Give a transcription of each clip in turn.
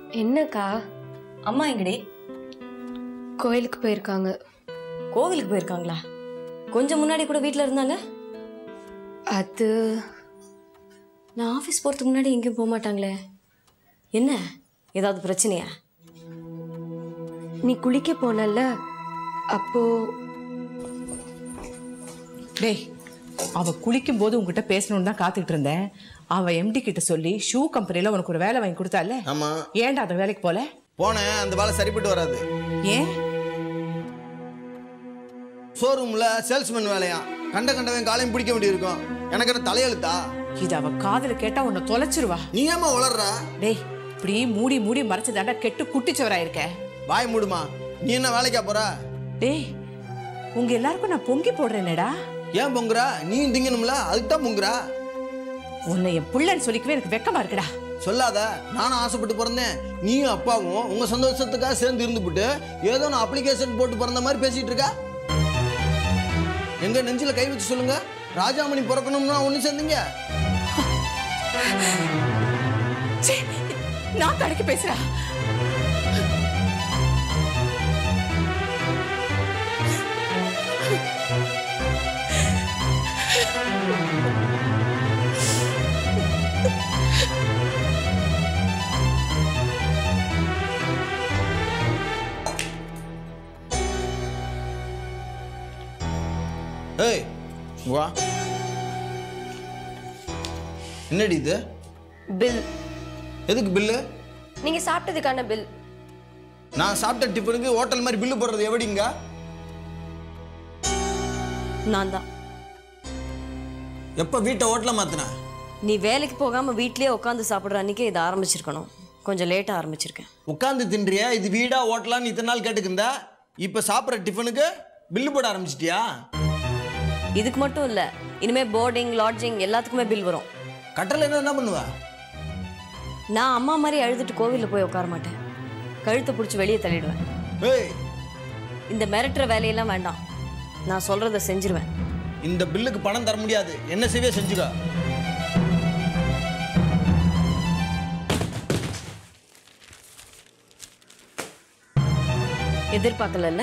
என்னக்கா அம்மா எங்கடி கோயிலுக்கு போயிருக்காங்க கோவிலுக்கு போயிருக்காங்களா கொஞ்சம் முன்னாடி கூட வீட்டில் இருந்தாங்க அது நான் ஆஃபீஸ் போகிறதுக்கு முன்னாடி எங்கேயும் போக மாட்டாங்களே என்ன ஏதாவது பிரச்சனையா நீ குளிக்க போனல்ல அப்போ டேய் அவ குளிக்கும் போது உங்ககிட்ட பேசணும்னு தான் காத்துக்கிட்டு இருந்தேன் அவ எம்டி கிட்ட சொல்லி ஷூ கம்பெனில உனக்கு ஒரு வேலை வாங்கி கொடுத்தால ஆமா ஏன்டா அந்த வேலைக்கு போல போனேன் அந்த வேலை சரிப்பட்டு வராது ஏன் ஷோரூம்ல சேல்ஸ்மேன் வேலையா கண்ட கண்டவன் காலையும் பிடிக்க வேண்டியிருக்கும் எனக்கு என்ன தலையெழுத்தா இது அவ காதுல கேட்டா உன்னை தொலைச்சிருவா நீ ஏமா உளர்ற டேய் இப்படி மூடி மூடி மறைச்சு தாண்டா கெட்டு குட்டிச்சவரா இருக்க வாய் மூடுமா நீ என்ன வேலைக்கா போற டேய் உங்க எல்லாருக்கும் நான் பொங்கி போடுறேனேடா ஏன் பொங்குறா நீயும் திங்கணும்ல அதுக்கு தான் பொங்குறா உன்னை என் புள்ளன்னு சொல்லிக்கவே எனக்கு வெக்கமா இருக்குடா சொல்லாத நானும் ஆசைப்பட்டு பிறந்தேன் நீயும் அப்பாவும் உங்க சந்தோஷத்துக்காக சேர்ந்து இருந்துபிட்டு ஏதோ நான் அப்ளிகேஷன் போட்டு பிறந்த மாதிரி பேசிட்டு இருக்கா எங்க நெஞ்சில கை வச்சு சொல்லுங்க ராஜாமணி பிறக்கணும்னா ஒண்ணு சேர்ந்தீங்க சீ, நான் தடக்கி பேசுறா ஏய் இங்க வா என்னடி இது பில் எதுக்கு பில்லு நீங்க சாப்பிட்டதுக்கான பில் நான் சாப்பிட்ட டிஃபனுக்கு ஹோட்டல் மாதிரி பில்லு போடுறது எப்படிங்க நான் தான் எப்போ வீட்டை ஹோட்டலை மாத்தின நீ வேலைக்கு போகாமல் வீட்லயே உட்காந்து சாப்பிட்ற அன்றைக்கே இதை ஆரம்பிச்சிருக்கணும் கொஞ்சம் லேட்டாக ஆரம்பிச்சிருக்கேன் உட்காந்து தின்றிய இது வீடா ஹோட்டலான்னு இத்தனை நாள் கேட்டுக்கிருந்தா இப்போ சாப்பிட்ற டிஃபனுக்கு பில்லு போட ஆரம்பிச்சிட்டியா இதுக்கு மட்டும் இல்லை இனிமேல் போர்டிங் லாட்ஜிங் எல்லாத்துக்குமே பில் வரும் கட்டல என்ன என்ன பண்ணுவ நான் அம்மா மாதிரி அழுதுட்டு கோவிலில் போய் உட்கார மாட்டேன் கழுத்தை பிடிச்சி வெளியே தள்ளிடுவேன் ஏய் இந்த மிரட்டுற வேலையெல்லாம் வேண்டாம் நான் சொல்கிறத செஞ்சிருவேன் இந்த பில்லுக்கு பணம் தர முடியாது என்ன செய்வே செஞ்சுக்க எதிர்பார்க்கலல்ல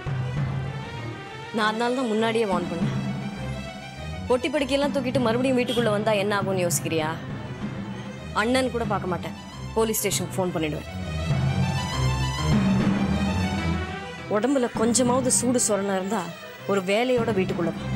நான் அதனால தான் முன்னாடியே வார்ன் பண்ணேன் பொட்டி படிக்கையெல்லாம் தூக்கிட்டு மறுபடியும் வீட்டுக்குள்ளே வந்தால் என்ன ஆகும்னு யோசிக்கிறியா அண்ணன் கூட பார்க்க மாட்டேன் போலீஸ் ஸ்டேஷனுக்கு ஃபோன் பண்ணிடுவேன் உடம்புல கொஞ்சமாவது சூடு சொரணம் இருந்தால் ஒரு வேலையோட வீட்டுக்குள்ளே வா